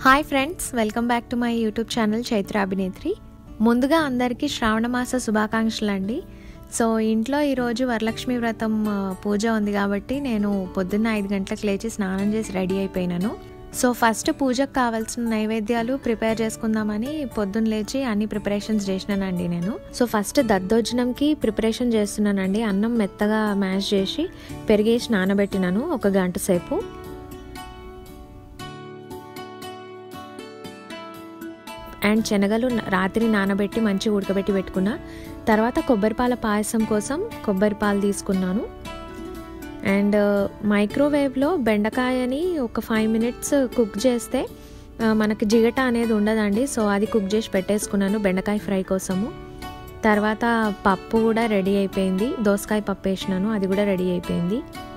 hi friends welcome back to my YouTube channel Chaitra Abhinetri ముందుగా అందరికీ శ్రావణ మాస శుభాకాంక్షలు అండి సో ఇంట్లో ఈరోజు వరలక్ష్మి వ్రతం ఆ, పూజ ఉంది కాబట్టి నేను పొద్దున్న ఐదు గంటలకు లేచి స్నానం చేసి రెడీ అయిపోయినాను సో ఫస్ట్ పూజకు కావాల్సిన నైవేద్యాలు ప్రిపేర్ చేసుకుందామని పొద్దున్న లేచి అన్ని ప్రిపరేషన్స్ చేసినానండి నేను సో ఫస్ట్ దద్దోజనంకి ప్రిపరేషన్ చేస్తున్నానండి అన్నం మెత్తగా మ్యాష్ చేసి పెరిగేసి నానబెట్టినాను ఒక గంట సేపు అండ్ శనగలు న- రాత్రి నానబెట్టి మంచి ఉడకబెట్టి పెట్టుకున్న తర్వాత కొబ్బరిపాల పాయసం కోసం కొబ్బరి పాలు తీసుకున్నాను అండ్ మైక్రోవేవ్లో బెండకాయని ఒక ఫైవ్ మినిట్స్ కుక్ చేస్తే ఆ, మనకి జిగట అనేది ఉండదండి సో అది కుక్ చేసి పెట్టేసుకున్నాను బెండకాయ ఫ్రై కోసము తర్వాత పప్పు కూడా రెడీ అయిపోయింది దోసకాయ పప్పు వేసినాను అది కూడా రెడీ అయిపోయింది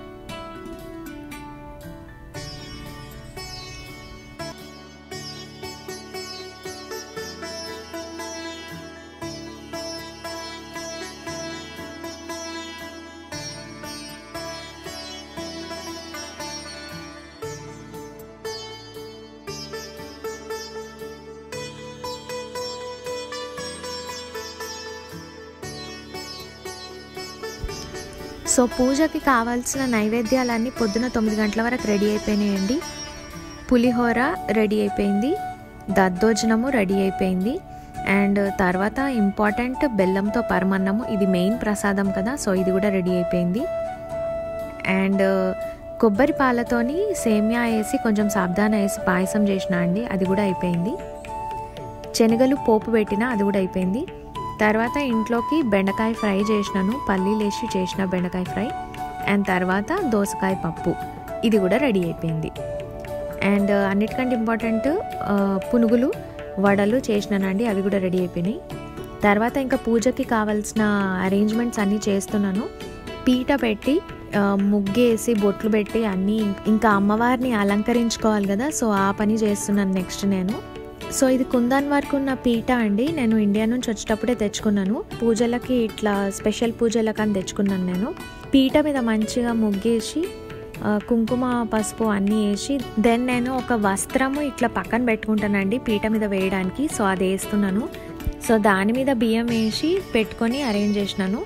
సో పూజకి కావాల్సిన నైవేద్యాలన్నీ పొద్దున తొమ్మిది గంటల వరకు రెడీ అయిపోయినాయండి పులిహోర రెడీ అయిపోయింది దద్దోజనము రెడీ అయిపోయింది అండ్ తర్వాత ఇంపార్టెంట్ బెల్లంతో పరమన్నము ఇది మెయిన్ ప్రసాదం కదా సో ఇది కూడా రెడీ అయిపోయింది అండ్ కొబ్బరి పాలతోని సేమియా వేసి కొంచెం సాబ్దాన వేసి పాయసం చేసిన అండి అది కూడా అయిపోయింది శనగలు పోపు పెట్టిన అది కూడా అయిపోయింది తర్వాత ఇంట్లోకి బెండకాయ ఫ్రై చేసినాను పల్లీలు వేసి చేసిన బెండకాయ ఫ్రై అండ్ తర్వాత దోసకాయ పప్పు ఇది కూడా రెడీ అయిపోయింది అండ్ అన్నిటికంటే ఇంపార్టెంట్ ఆ, పునుగులు వడలు చేసినానండి అవి కూడా రెడీ అయిపోయినాయి తర్వాత ఇంకా పూజకి కావాల్సిన అరేంజ్మెంట్స్ అన్నీ చేస్తున్నాను పీట పెట్టి ఆ, ముగ్గేసి బొట్లు పెట్టి అన్నీ ఇంకా అమ్మవారిని అలంకరించుకోవాలి కదా సో ఆ పని చేస్తున్నాను నెక్స్ట్ నేను సో ఇది కుందన్ వరకు ఉన్న పీట అండి నేను ఇండియా నుంచి వచ్చేటప్పుడే తెచ్చుకున్నాను పూజలకి ఇట్లా స్పెషల్ పూజలకు అని తెచ్చుకున్నాను నేను పీట మీద మంచిగా ముగ్గేసి ఆ, కుంకుమ పసుపు అన్నీ వేసి దెన్ నేను ఒక వస్త్రము ఇట్లా పక్కన పెట్టుకుంటానండి పీట మీద వేయడానికి సో అది వేస్తున్నాను సో దాని మీద బియ్యం వేసి పెట్టుకొని అరేంజ్ చేసినాను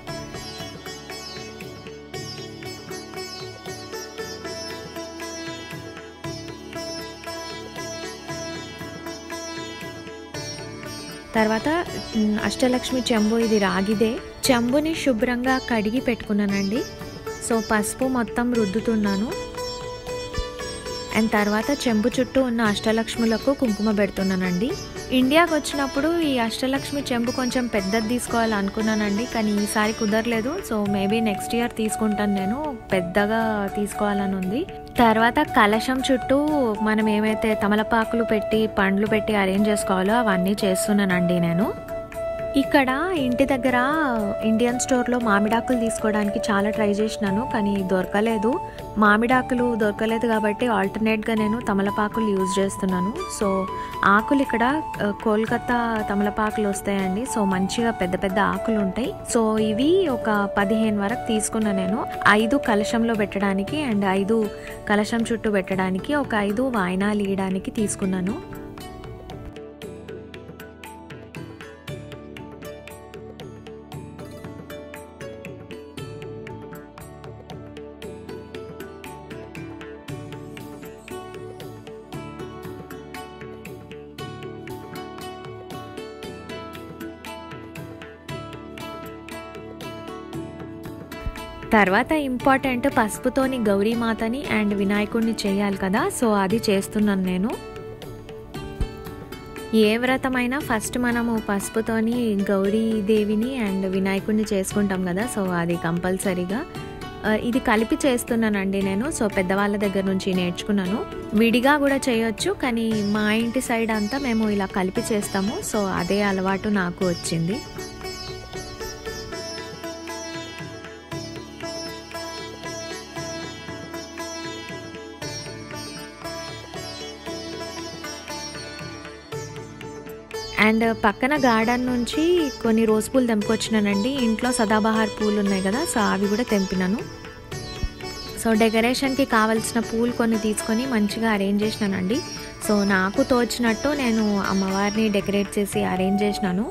తర్వాత మ్, అష్టలక్ష్మి చెంబు ఇది రాగిదే చెంబుని శుభ్రంగా కడిగి పెట్టుకున్నానండి సో పసుపు మొత్తం రుద్దుతున్నాను అండ్ తర్వాత చెంబు చుట్టూ ఉన్న అష్టలక్ష్ములకు కుంకుమ పెడుతున్నానండి ఇండియాకి వచ్చినప్పుడు ఈ అష్టలక్ష్మి చెంబు కొంచెం పెద్దది తీసుకోవాలి అనుకున్నానండి కానీ ఈసారి కుదరలేదు సో మేబీ నెక్స్ట్ ఇయర్ తీసుకుంటాను నేను పెద్దగా తీసుకోవాలని ఉంది తర్వాత కలశం చుట్టూ మనం ఏమైతే తమలపాకులు పెట్టి పండ్లు పెట్టి అరేంజ్ చేసుకోవాలో అవన్నీ చేస్తున్నానండి నేను ఇక్కడ ఇంటి దగ్గర ఇండియన్ స్టోర్లో మామిడాకులు తీసుకోవడానికి చాలా ట్రై చేసినాను కానీ దొరకలేదు మామిడాకులు దొరకలేదు కాబట్టి ఆల్టర్నేట్గా నేను తమలపాకులు యూజ్ చేస్తున్నాను సో ఆకులు ఇక్కడ ఆ, కోల్కతా తమలపాకులు వస్తాయండి సో మంచిగా పెద్ద పెద్ద ఆకులు ఉంటాయి సో ఇవి ఒక పదిహేను వరకు తీసుకున్నా నేను ఐదు కలశంలో పెట్టడానికి అండ్ ఐదు కలశం చుట్టూ పెట్టడానికి ఒక ఐదు వాయినాలు ఇయడానికి తీసుకున్నాను తర్వాత ఇంపార్టెంట్ పసుపుతోని గౌరీమాతని అండ్ వినాయకుడిని చేయాలి కదా సో అది చేస్తున్నాను నేను ఏ వ్రతమైనా ఫస్ట్ మనము పసుపుతోని గౌరీదేవిని అండ్ వినాయకుడిని చేసుకుంటాం కదా సో అది కంపల్సరీగా ఆ, ఇది కలిపి చేస్తున్నానండి నేను సో పెద్దవాళ్ళ దగ్గర నుంచి నేర్చుకున్నాను విడిగా కూడా చేయొచ్చు కానీ మా ఇంటి సైడ్ అంతా మేము ఇలా కలిపి చేస్తాము సో అదే అలవాటు నాకు వచ్చింది అండ్ పక్కన గార్డెన్ నుంచి కొన్ని రోజ్ పూలు తెంపుకొచ్చినానండి ఇంట్లో సదాబహార్ పూలు ఉన్నాయి కదా సో అవి కూడా తెంపినాను సో డెకరేషన్కి కావాల్సిన పూలు కొన్ని తీసుకొని మంచిగా అరేంజ్ చేసినానండి సో నాకు తోచినట్టు నేను అమ్మవారిని డెకరేట్ చేసి అరేంజ్ చేసినాను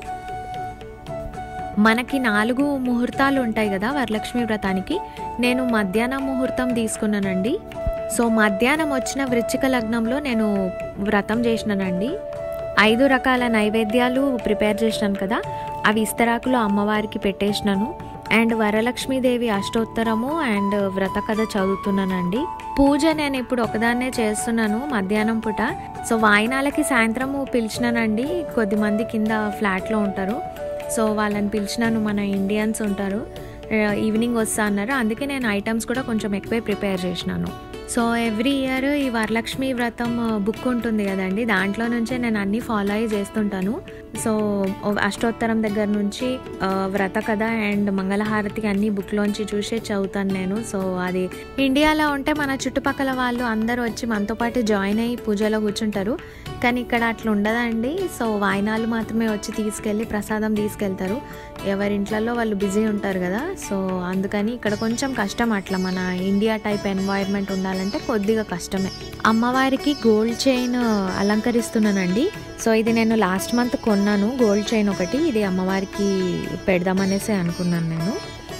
మనకి నాలుగు ముహూర్తాలు ఉంటాయి కదా వరలక్ష్మి వ్రతానికి నేను మధ్యాహ్నం ముహూర్తం తీసుకున్నానండి సో మధ్యాహ్నం వచ్చిన వృచ్చిక లగ్నంలో నేను వ్రతం చేసినానండి ఐదు రకాల నైవేద్యాలు ప్రిపేర్ చేసినాను కదా అవి ఇస్తరాకులో అమ్మవారికి పెట్టేసినాను అండ్ వరలక్ష్మీదేవి అష్టోత్తరము అండ్ వ్రత కథ చదువుతున్నానండి పూజ నేను ఇప్పుడు ఒకదాన్నే చేస్తున్నాను మధ్యాహ్నం పూట సో వాయినాలకి సాయంత్రము పిలిచినానండి కొద్దిమంది కింద ఫ్లాట్లో ఉంటారు సో వాళ్ళని పిలిచినాను మన ఇండియన్స్ ఉంటారు ఈవినింగ్ వస్తా అన్నారు అందుకే నేను ఐటమ్స్ కూడా కొంచెం ఎక్కువే ప్రిపేర్ చేసినాను సో ఎవ్రీ ఇయర్ ఈ వరలక్ష్మి వ్రతం బుక్ ఉంటుంది కదండి దాంట్లో నుంచే నేను అన్నీ ఫాలో అయ్యి చేస్తుంటాను సో అష్టోత్తరం దగ్గర నుంచి ఆ, వ్రత కథ అండ్ మంగళహారతికి అన్ని బుక్లోంచి చూసే చదువుతాను నేను సో అది ఇండియాలో ఉంటే మన చుట్టుపక్కల వాళ్ళు అందరూ వచ్చి మనతో పాటు జాయిన్ అయ్యి పూజలో కూర్చుంటారు కానీ ఇక్కడ అట్లా ఉండదండి సో వాయినాలు మాత్రమే వచ్చి తీసుకెళ్ళి ప్రసాదం తీసుకెళ్తారు ఎవరింట్లలో వాళ్ళు బిజీ ఉంటారు కదా సో అందుకని ఇక్కడ కొంచెం కష్టం అట్లా మన ఇండియా టైప్ ఎన్వైర్న్మెంట్ ఉండాలంటే కొద్దిగా కష్టమే అమ్మవారికి గోల్డ్ చైన్ అలంకరిస్తున్నానండి సో ఇది నేను లాస్ట్ మంత్ కొన్నాను గోల్డ్ చైన్ ఒకటి ఇది అమ్మవారికి పెడదామనేసి అనుకున్నాను నేను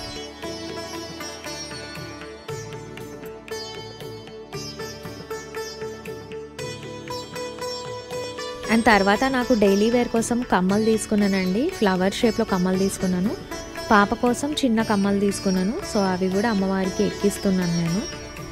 అండ్ తర్వాత నాకు డైలీ వేర్ కోసం కమ్మలు తీసుకున్నానండి ఫ్లవర్ షేప్లో కమ్మలు తీసుకున్నాను పాప కోసం చిన్న కమ్మలు తీసుకున్నాను సో అవి కూడా అమ్మవారికి ఎక్కిస్తున్నాను నేను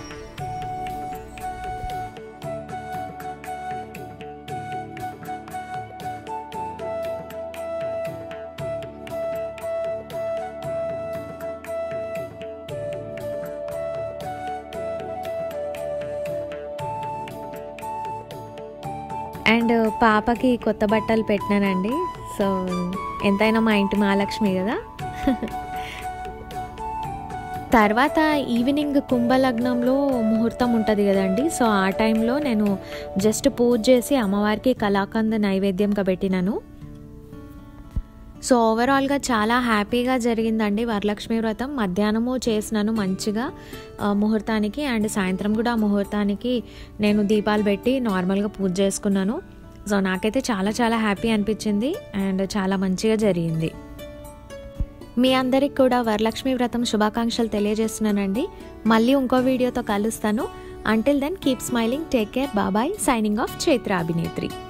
అండ్ పాపకి కొత్త బట్టలు పెట్టినానండి సో ఎంతైనా మా ఇంటి మహాలక్ష్మి కదా తర్వాత ఈవినింగ్ కుంభలగ్నంలో ముహూర్తం ఉంటుంది కదండి సో ఆ టైంలో నేను జస్ట్ పూజ చేసి అమ్మవారికి కలాకంద నైవేద్యంగా పెట్టినాను సో ఓవరాల్గా చాలా హ్యాపీగా జరిగిందండి వరలక్ష్మి వ్రతం మధ్యాహ్నము చేసినాను మంచిగా ఆ, ముహూర్తానికి అండ్ సాయంత్రం కూడా ఆ ముహూర్తానికి నేను దీపాలు పెట్టి నార్మల్గా పూజ చేసుకున్నాను సో నాకైతే చాలా చాలా హ్యాపీ అనిపించింది అండ్ చాలా మంచిగా జరిగింది మీ అందరికి కూడా వరలక్ష్మి వ్రతం శుభాకాంక్షలు తెలియజేస్తున్నానండి మళ్ళీ ఇంకో వీడియోతో కలుస్తాను until then keep smiling take care bye bye signing off Chaitra అభినేత్రి